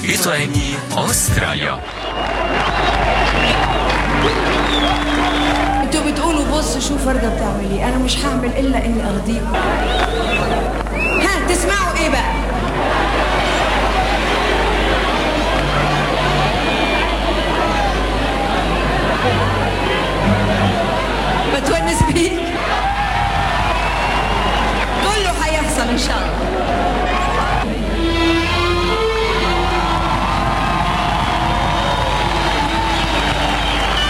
بتغني أستراليا انتوا بتقولوا بص شو فردة بتعمل ايه انا مش هعمل الا اني ارضيكم ها تسمعوا ايه بقى بتونس بيك كله هيحصل ان شاء الله